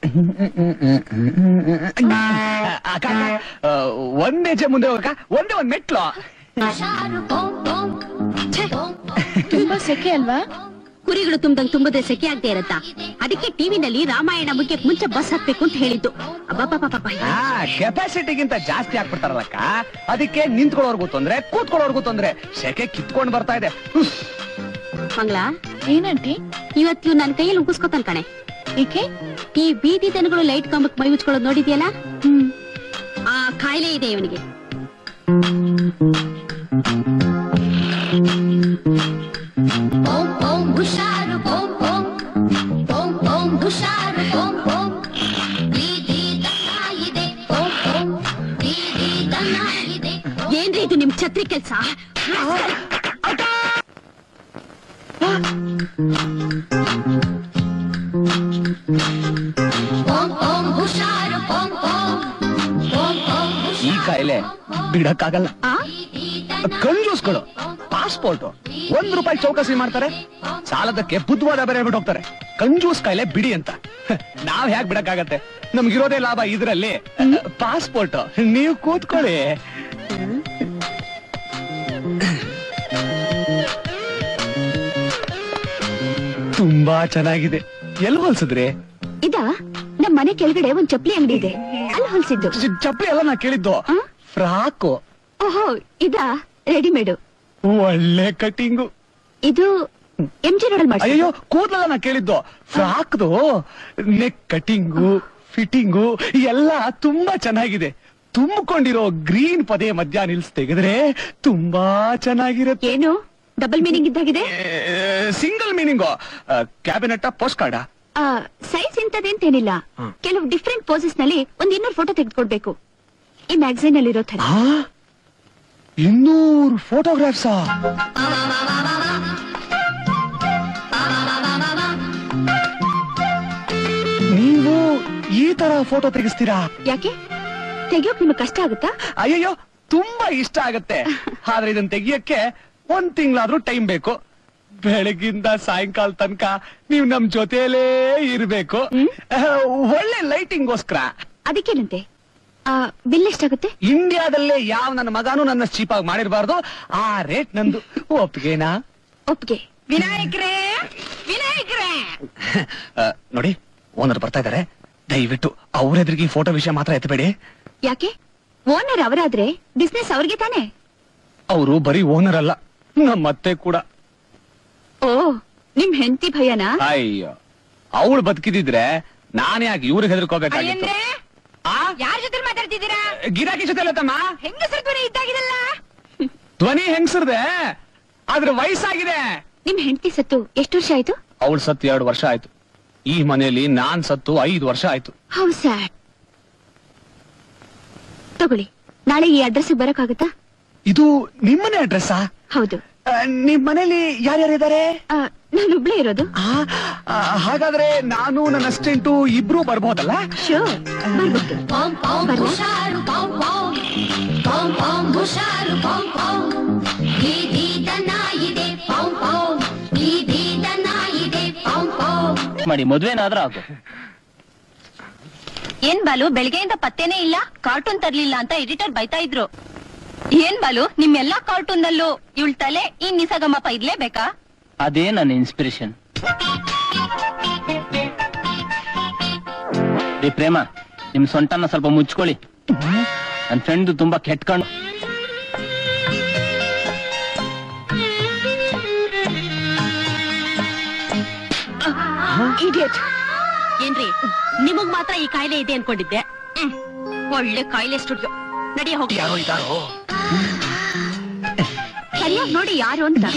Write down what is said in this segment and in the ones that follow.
ಅಕ್ಕ ಆ, ಒಂದ್ ಹೆಜ್ಜೆ ಮುಂದೆ ಹೋಗಕ್ಕ ಒಂದೇ ಒಂದ್ ಮೆಟ್ಲು ತುಂಬಾ ಸೆಕೆ ಅಲ್ವಾ ಕುರಿಗಳು ತುಂಬ್ದಂಗ್ ತುಂಬದೆ ಸೆಕೆ ಆಗದೆ ಇರತ್ತಾ ಅದಕ್ಕೆ ಟಿವಿನಲ್ಲಿ ರಾಮಾಯಣ ಮುಗಿಯಕ್ ಮುಂಚೆ ಬಸ್ ಹತ್ಬೇಕು ಅಂತ ಹೇಳಿದ್ದು ಅಬ್ಬಬ್ಬಬ್ಬಬ್ಬ. ಆ ಕೆಪಾಸಿಟಿಗಿಂತ ಜಾಸ್ತಿ ಆಗ್ಬಿಡ್ತಾರಲ್ಲಕ್ಕ ಅದಕ್ಕೆ ನಿಂತ್ಕೊಳ್ಳೋರ್ಗೂ ತೊಂದ್ರೆ ಕೂತ್ಕೊಳ್ಳೋರ್ಗೂ ತೊಂದ್ರೆ ಸೆಕೆ ಕಿತ್ಕೊಂಡ್ ಬರ್ತಾ ಇದೆ ಉಫ್. ಮಂಗ್ಲಾ ಏನಂಟಿ ಇವತ್ತು ಇವ್ ನನ್ ಕೈಯಲ್ಲಿ ಉಗಿಸ್ಕೊತಾನ ಕಣೆ ಏಕೆ ಈ ಬೀದಿ ದನಗಳು ಲೈಟ್ ಕಂಬಕ್ ಮೈ ಉಚ್ಕೊಳ್ಳೋದು ನೋಡಿದ್ಯಲ್ಲ ಹ್ಮ್ ಆ ಕಾಯಿಲೆ ಇದೆ ಇವನಿಗೆ ಓಂ ಓಂ ಹುಷಾರು ಓಂ ಓಂ ಓಂ ಓಂ ಹುಷಾರು ಓಂ ಓಂ ಬೀದಿ ದನ ಇದೆ ಓಂ ಓಂ ಬೀದಿ ದನ ಇದೆ ಏನ್ರಿ ಇದು ನಿಮ್ ಛತ್ರಿ ಕೆಲ್ಸ ಓಂ ಓಂ ಹುಷಾರು ಓಂ ಓಂ ಓಂ ಓಂ ಈ ಕಾಯಿಲೆ ಬಿಡಕ್ಕಾಗಲ್ಲ ಆ ಕಂಜೂಸ್ಗಳು ಪಾಸ್ಪೋರ್ಟ್ ಒಂದ್ ರೂಪಾಯಿ ಚೌಕಸಿ ಮಾಡ್ತಾರೆ ಸಾಲದಕ್ಕೆ ಬುದ್ಧವಾದ ಬೇರೆ ಹೇಳ್ಬಿಟ್ಟು ಹೋಗ್ತಾರೆ ಕಂಜೂಸ್ ಕಾಯಿಲೆ ಬಿಡಿ ಅಂತ ಹ, ನಾವ್ ಹ್ಯಾಕ್ ಬಿಡಕ್ಕಾಗತ್ತೆ ನಮ್ಗಿರೋದೇ ಲಾಭ ಇದ್ರಲ್ಲಿ ಪಾಸ್ಪೋರ್ಟ್ ನೀವು ಕೂತ್ಕೊಳ್ಳಿ ತುಂಬಾ ಚೆನ್ನಾಗಿದೆ ಎಲ್ಲಿ ಹೊಲ್ಸಿದ್ರಿ ಇದ ನಮ್ ಮನೆ ಕೆಳಗಡೆ ಒಂದ್ ಚಪ್ಲಿ ಅಂಗಡಿ ಇದೆ ಅಲ್ಲಿ ಹೊಲ್ಸಿದ್ದು ಚ- ಚಪ್ಪಲಿ ಎಲ್ಲ ನಾ ಕೇಳಿದ್ದು ಆ? ಫ್ರಾಕು ಓಹೋ ಇದ ರೆಡಿಮೇಡು ಒಳ್ಳೆ ಕಟಿಂಗು ಇದು ಎಂ ಜಿ ರೋಡಲ್ ಮಾಡಿ ಅಯ್ಯೋ ಕೂದಲೆಲ್ಲ ನಾ ಕೇಳಿದ್ದು ಫ್ರಾಕ್ದು ನೆಕ್ ಕಟಿಂಗು ಫಿಟ್ಟಿಂಗು ಎಲ್ಲ ತುಂಬಾ ಚೆನ್ನಾಗಿದೆ ತುಂಬಿಕೊಂಡಿರೋ ಗ್ರೀನ್ ಪದೇ ಮಧ್ಯ ನಿಲ್ಸ್ ತೆಗೆದ್ರೆ ತುಂಬಾ ಚೆನ್ನಾಗಿರುತ್ತೆ ಏನು ಡಬಲ್ ಮೀನಿಂಗ್ ಇದ್ದಾಗಿದೆ single meaning cabinet post card size ಇಂತದೇಂತೇನಿಲ್ಲ ಕೆಲವು ಡಿಫ್ರೆಂಟ್ ಪೋಸಸ್ ನಲ್ಲಿ ಒಂದ್ ಇನ್ನೂರು ಫೋಟೋ ತೆಗೆದುಕೊಡ್ಬೇಕು ಈ ಮ್ಯಾಗಝೈನ್ ಅಲ್ಲಿ ಇರೋ ತರ ಇನ್ನೂರು ಫೋಟೋಗ್ರಾಫ್ಸಾ ನೀವು ಈ ತರ ಫೋಟೋ ತೆಗಿಸ್ತೀರಾ ಯಾಕೆ ತೆಗಿಯೋಕ್ ನಿಮ್ಗೆ ಕಷ್ಟ ಆಗುತ್ತಾ ಅಯ್ಯಯ್ಯೋ ತುಂಬಾ ಇಷ್ಟ ಆಗತ್ತೆ ಆದ್ರೆ ಇದನ್ನ ತೆಗಿಯಕ್ಕೆ ಒಂದ್ ತಿಂಗಳಾದ್ರೂ ಟೈಮ್ ಬೇಕು ಬೆಳಗಿಂದ ಸಾಯಂಕಾಲ ತನಕ ನೀವು ನಮ್ ಜೊತೆಲೇ ಇರ್ಬೇಕು ಅಹ್, ಒಳ್ಳೆ ಲೈಟಿಂಗ್ಗೋಸ್ಕರ ಅದಕ್ಕೇನಂತೆ ಬಿಲ್ ಎಷ್ಟಾಗುತ್ತೆ ಇಂಡಿಯಾದಲ್ಲೇ ಯಾವ ನನ್ನ ಮಗನೂ ನನ್ನ ಚೀಪ್ ಆಗಿ ಮಾಡಿರಬಾರ್ದು ಆ ರೇಟ್ ನಂದು ಒಪ್ಪಿಗೆನಾ ಒಪ್ಗೆ ವಿನಾಯಕರೇ ವಿನಾಯಕರೇ ಅಹ್, ನೋಡಿ ಓನರ್ ಬರ್ತಾ ಇದಾರೆ ದಯವಿಟ್ಟು ಅವ್ರೆದ್ರಿಗೆ ಫೋಟೋ ವಿಷಯ ಮಾತ್ರ ಎತ್ತಬೇಡಿ ಯಾಕೆ ಓನರ್ ಅವರಾದ್ರೆ ಬಿಸ್ನೆಸ್ ಅವ್ರಿಗೆ ತಾನೆ ಅವರು ಬರೀ ಓನರ್ ಅಲ್ಲ ನಮ್ಮತ್ತೆ ಕೂಡ ಓ ನಿಮ್ ಹೆಂಡತಿ ಭಯನಾ ಅಯ್ಯೋ ಅವಳು ಬದುಕಿದಿದ್ರೆ ನಾನೇ ಯಾಕೆ ಇವ್ರಿಗೆ ಹೆದರ್ಕೋಬೇಕಾಗಿತ್ತು ಆ ಯಾರ ಜೊತೆ ಮಾತಾಡ್ತಿದ್ದೀರಾ ಗಿರಾಕಿ ಜೊತೆ ಅಲ್ಲ ತಮ್ಮ ಹೆಂಗಸರ ಧ್ವನಿ ಇದ್ದಾಗಿದಲ್ಲ ಧ್ವನಿ ಹೆಂಗ್ಸರ್ದೆ ಆದ್ರೆ ವಯಸ್ಸಾಗಿದೆ ನಿಮ್ ಹೆಂಡತಿ ಸತ್ತು ಎಷ್ಟು ವರ್ಷ ಆಯ್ತು ಅವಳು ಸತ್ತು ಎರಡು ವರ್ಷ ಆಯ್ತು ಈ ಮನೆಯಲ್ಲಿ ನಾನ್ ಸತ್ತು ಐದು ವರ್ಷ ಆಯ್ತು ಹೌ ಸ್ಯಾಡ್ ತಗೊಳ್ಳಿ ನಾಳೆ ಈ ಅಡ್ರೆಸ್ ಬರಕ್ಕಾಗತ್ತಾ ಇದು ನಿಮ್ಮನೆ ಅಡ್ರೆಸ್ಸಾ ಹೌದು ನಿಮ್ ಮನೇಲಿ ಯಾರ್ಯಾರಿದ್ದಾರೆ ಆ, ನಾನೊಬ್ಳೇ ಇರೋದು ಆ, ಆ, ಹಾಗಾದ್ರೆ ನಾನು ನನ್ನ ಅಸ್ಟೆಂಟು ಇಬ್ರು ಬರ್ಬೋದಲ್ಲ ಶೋರ್ ಬರ್ಬೋದು ಓಂ ಓಂ ಹುಷಾರು ಓಂ ಓಂ ಓಂ ಓಂ ಹುಷಾರು ಓಂ ಓಂ ಬೀದಿ ದನ ಇದೆ ಓಂ ಓಂ ಬೀದಿ ದನ ಇದೆ ಓಂ ಓಂ ಮಾಡಿ ಮದ್ವೆನಾದ್ರೂ ಆಗು ಏನ್ ಬಾಲು ಬೆಳಗ್ಗೆಯಿಂದ ಪತ್ತೇನೇ ಇಲ್ಲ ಕಾರ್ಟೂನ್ ತರ್ಲಿಲ್ಲ ಅಂತ ಎಡಿಟರ್ ಬೈತಾ ಇದ್ರು ಏನ್ ಬಾಲು ನಿಮ್ಮೆಲ್ಲಾ ಕಾರ್ಟೂನ್ ನಲ್ಲೂ ಇವಳ ತಲೆ ಈ ನಿಸಗಮಪ ಇರ್ಲೇಬೇಕಾ ಅದೇ ನನ್ನ ಇನ್ಸ್ಪಿರೇಷನ್ ರೀ ಪ್ರೇಮ ನಿಮ್ ಸೊಂಟನ ಸ್ವಲ್ಪ ಮುಚ್ಕೊಳ್ಳಿ ನನ್ ಫ್ರೆಂಡ್ ತುಂಬಾ ಕೆಟ್ಕೊಂಡು ಇಡಿಯಟ್ ಏನ್ರಿ ನಿಮಗ್ ಮಾತ್ರ ಈ ಕಾಯಿಲೆ ಇದೆ ಅನ್ಕೊಂಡಿದ್ದೆ ಹ್ಮ್. ಒಳ್ಳೆ ಕಾಯಿಲೆ ಸ್ಟುಡಿಯೋ ನಡಿಯ ಹೋಗಿ ಯಾರೋ ಇದ್ದಾರೋ ಸರಿಯಾಗಿ ನೋಡಿ ಯಾರು ಅಂತ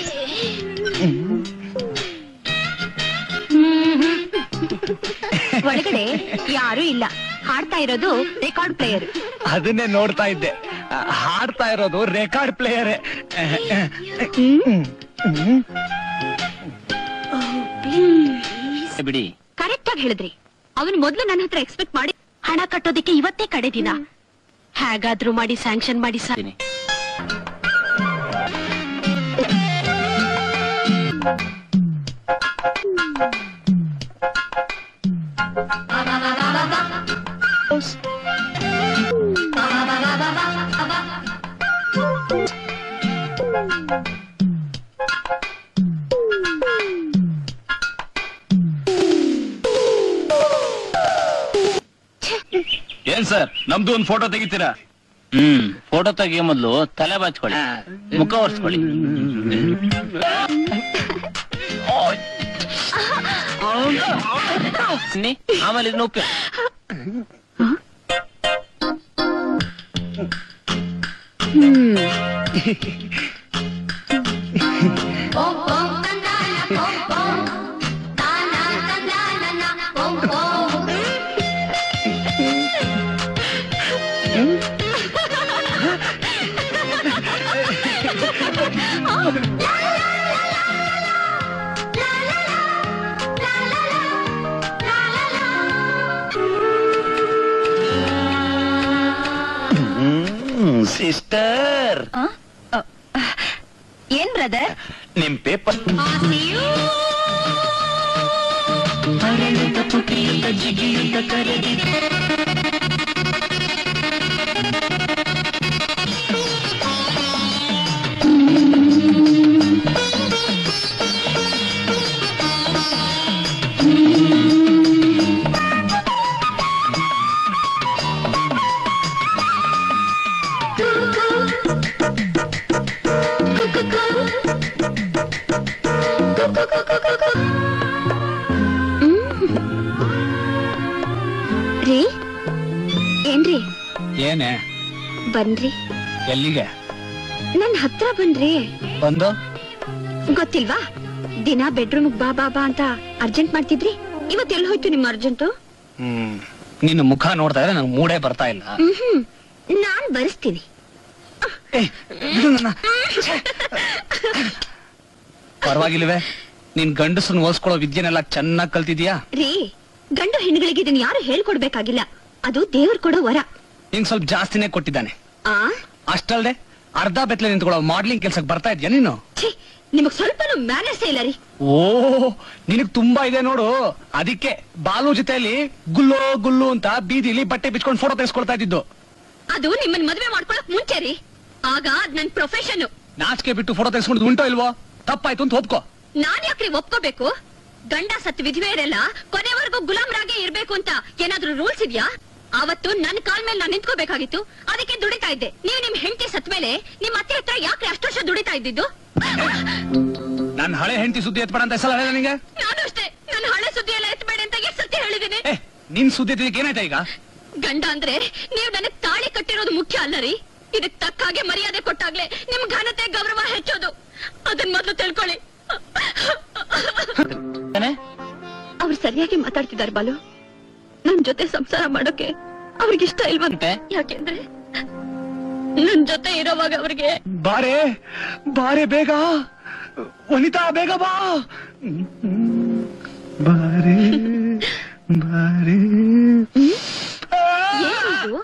ಒಳಗಡೆ ಯಾರು ಇಲ್ಲ ಹಾಡ್ತಾ ಇರೋದು ರೆಕಾರ್ಡ್ ಪ್ಲೇಯರ್ ಅದನ್ನೇ ನೋಡ್ತಾ ಇದ್ದೆ ಆ, ಹಾಡ್ತಾ ಇರೋದು ರೆಕಾರ್ಡ್ ಪ್ಲೇಯರೇ ಬಿಡಿ ಕರೆಕ್ಟ್ ಆಗಿ ಹೇಳಿದ್ರಿ ಅವನು ಮೊದ್ಲು ನನ್ನ ಹತ್ರ ಎಕ್ಸ್ಪೆಕ್ಟ್ ಮಾಡಿ ಹಣ ಕಟ್ಟೋದಕ್ಕೆ ಇವತ್ತೇ ಕಡೆ ದಿನ ಹೇಗಾದ್ರೂ ಮಾಡಿ ಸ್ಯಾಂಕ್ಷನ್ ಮಾಡಿ ಸರ್ ಇದೀನಿ. ಏನ್ ಸರ್ ನಮ್ದು ಒಂದ್ ಫೋಟೋ ತೆಗಿತೀರಾ ಹ್ಮ್ ಫೋಟೋ ತೆಗಿಯೋ ಮೊದ್ಲು ತಲೆ ಬಾಚ್ಕೊಳ್ಳಿ ಮುಖ ಒರೆಸ್ಕೊಳ್ಳಿ ನೀ ಆಮೇಲೆ ಇದನ್ನ ಉಪ್ಪಿ ಓಂ ಓಂ ತಂದಾನ ಓಂ ಓಂ ತಾನ ತಂದಾನನ ಓಂ ಓಂ ಸಿಸ್ಟರ್ ಆ? ಅ, ಏನ್ ಬ್ರದರ್ ನಿಮ್ ಪೇಪರ್ ಆಸೆಯೂ ರೀ ಏನ್ರಿ ಏನೇ ಬನ್ರಿ ಎಲ್ಲಿಗೆ ನನ್ ಹತ್ರ ಬನ್ರಿ ಬಂದು ಗೊತ್ತಿಲ್ವಾ ದಿನ ಬೆಡ್ರೂಮ್ ಬಾ ಬಾ ಬಾ ಅಂತ ಅರ್ಜೆಂಟ್ ಮಾಡ್ತಿದ್ರಿ ಇವತ್ ಎಲ್ಲಿ ಹೋಯ್ತು ನಿಮ್ಮ ಅರ್ಜೆಂಟು ಹ್ಮ್ ನಿನ್ನ ಮುಖ ನೋಡ್ತಾ ಇದ್ರೆ ನಂಗೆ ಮೂಡೇ ಬರ್ತಾ ಇಲ್ಲ ಹ್ಮ್ ನಾನ್ ಬರಿಸ್ತೀನಿ ಏ, ಬಿಡು ನನ್ನ. ಛೆ. ಪರವಾಗಿಲ್ವೇ ನೀನ್ ಗಂಡಸನ್ ಓದಿಸ್ಕೊಳ್ಳೋ ವಿದ್ಯೆನೆಲ್ಲ ಚೆನ್ನಾಗ್ ಕಲ್ತಿದ್ಯಾ ರೀ ಗಂಡು ಹೆಣ್ಣುಗಳಿಗೆ ಇದನ್ನ ಯಾರು ಹೇಳ್ಕೊಡ್ಬೇಕಾಗಿಲ್ಲ ಅದು ದೇವ್ರು ಕೊಡೋ ವರ ನಿಂಗ್ ಸ್ವಲ್ಪ ಜಾಸ್ತಿನೇ ಕೊಟ್ಟಿದ್ದಾನೆ ಆ ಅಷ್ಟಲ್ದೆ ಅರ್ಧ ಬೆತ್ತಲೆ ನಿಂತ್ಕೊಳ್ಳೋ ಮಾಡ್ಲಿಂಗ್ ಕೆಲ್ಸಕ್ಕೆ ಬರ್ತಾ ಇದ್ಯಾ ನೀನು ಛೀ ನಿಮಗ್ ಸ್ವಲ್ಪನೂ ಮ್ಯಾನರ್ಸ್ ಇಲ್ಲ ರೀ ಓ ನಿನಗ್ ತುಂಬಾ ಇದೆ ನೋಡು ಅದಕ್ಕೆ ಬಾಲು ಜೊತೆಯಲ್ಲಿ ಗುಲ್ಲೋ ಗುಲ್ಲು ಅಂತ ಬೀದಿಲಿ ಬಟ್ಟೆ ಬಿಚ್ಕೊಂಡು ಫೋಟೋ ತೆಗೆಸ್ಕೊಳ್ತಾ ಇದ್ದಿದ್ದು ಅದು ನಿಮ್ಮನ್ ಮದ್ವೆ ಮಾಡ್ಕೊಳಕ್ ಮುಂಚೆ ರೀ ಆಗ ಅದ್ ನನ್ ಪ್ರೊಫೆಷನ್ ನಾಚಿಕೆ ಬಿಟ್ಟು ಫೋಟೋ ತೆಗೆಸ್ಕೊಂಡು ಉಂಟೋ ಇಲ್ವೋ ತಪ್ಪಾಯ್ತು ಅಂತ ಒಪ್ಕೋ ನಾನ್ ಯಾಕ್ರಿ ಒಪ್ಕೋಬೇಕು ಗಂಡ ಸತ್ ವಿಧವೆಯರೆಲ್ಲ ಕೊನೆವರೆಗೂ ಗುಲಾಮ್ರಾಗೆ ಇರ್ಬೇಕು ಅಂತ ಏನಾದ್ರೂ ರೂಲ್ಸ್ ಇದ್ಯಾ ಅವತ್ತು ನನ್ ಕಾಲ್ ಮೇಲೆ ನಾನ್ ನಿಂತ್ಕೋಬೇಕಾಗಿತ್ತು ಅದಕ್ಕೆ ದುಡಿತಾ ಇದ್ದೆ ನೀವು ನಿಮ್ ಹೆಂಡತಿ ಸತ್ ಮೇಲೆ ನಿಮ್ ಅತ್ತೆ ಹತ್ರ ಯಾಕ್ರಿ ಅಷ್ಟು ವರ್ಷ ದುಡಿತಾ ಇದ್ದಿದ್ದು ನನ್ ಹಳೆ ಹೆಂಡತಿ ಸುದ್ದಿ ಎತ್ಬೇಡ ಅಂತ ಹೆಸರು ಹೇಳ ನಿಂಗೆ ನಾನು ಅಷ್ಟೇ ನನ್ನ ಹಳೆ ಸುದ್ದಿ ಎಲ್ಲ ಎತ್ಬೇಡಿ ಅಂತ ಎಷ್ಟು ಸತಿ ಹೇಳಿದೀನಿ ಏ ನಿನ್ ಸುದ್ದಿ ಎತ್ತಿದ್ದಕ್ಕೆ ಏನಾಯ್ತಾ ಈಗ ಗಂಡ ಅಂದ್ರೆ ನೀವ್ ನನಗ್ ತಾಳಿ ಕಟ್ಟಿರೋದು ಮುಖ್ಯ ಅಲ್ಲ ರೀ ಇದಕ್ ತಕ್ಕ ಹಾಗೆ ಮರ್ಯಾದೆ ಕೊಟ್ಟಾಗ್ಲೇ ನಿಮ್ ಘನತೆ ಗೌರವ ಹೆಚ್ಚೋದು ಅದನ್ ಮೊದ್ಲು ತಿಳ್ಕೊಳ್ಳಿ ತಾನೇ? ಅವ್ರು ಸರಿಯಾಗಿ ಮಾತಾಡ್ತಿದ್ದಾರೆ ಬಾಲು ನನ್ ಜೊತೆ ಸಂಸಾರ ಮಾಡೋಕೆ ಅವ್ರಿಗಿಷ್ಟ ಇಲ್ವಂತೆ ಮತ್ತೆ? ಯಾಕೆಂದ್ರೆ ನನ್ ಜೊತೆ ಇರೋವಾಗ ಅವ್ರಿಗೆ ಬಾರೆ ಬಾರೆ ಬೇಗ ವನಿತಾ ಬೇಗ ಬಾ ಬಾರೆ ಬಾರೆ ಏನಿದು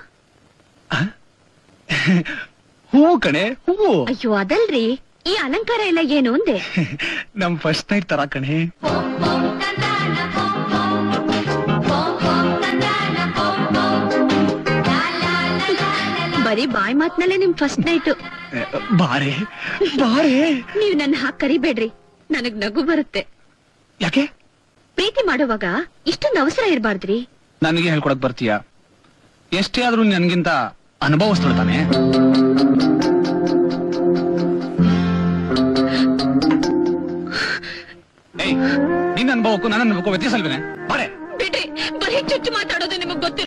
ಹೂವು ಕಣೆ ಹೂವು ಅಯ್ಯೋ ಅದಲ್ರಿ ಈ ಅಲಂಕಾರ ಎಲ್ಲ ಏನು ಅಂದೆ ನಮ್ ಫಸ್ಟ್ ನೈಟ್ ತರ ಕಣೆ ಓಂ ಓಂ ತಂದಾನ ಓಂ ಓಂ ಓಂ ಓಂ ತಂದಾನ ಓಂ ಓಂ ಲಾ ಲಾ ಲಾ ಲಾ ಲಾ ಬರೀ ಬಾಯ್ ಮಾತ್ನಲ್ಲೇ ನಿಮ್ ಫಸ್ಟ್ ನೈಟ್ ಏ, ಬಾರೆ ಬಾರೆ ನೀವ್ ನನ್ನ ಹಾಕ್ ಕರಿಬೇಡ್ರಿ ನನಗ್ ನಗು ಬರುತ್ತೆ ಯಾಕೆ ಪ್ರೀತಿ ಮಾಡುವಾಗ ಇಷ್ಟೊಂದು ಅವಸರ ಇರ್ಬಾರ್ದ್ರಿ ನನಗೆ ಹೇಳ್ಕೊಡಕ್ ಬರ್ತೀಯ ಎಷ್ಟೇ ಆದ್ರೂ ನನ್ಗಿಂತ ಅನುಭವಿಸ್ತಾಳೆ ತಾನೆ ಏಯ್ ನಿನ್ನ ಅನುಭವಕ್ಕೂ ನನ್ನ ಅನುಭವಕ್ಕೂ ವ್ಯತ್ಯಾಸ ಅಲ್ವೇನೆ ಬಾರೆ ಬಿಡ್ರಿ ಬರೀ ಚುಚ್ಚು ಮಾತಾಡೋದು ನಿಮಗ್ ಗೊತ್ತಿಲ್ಲ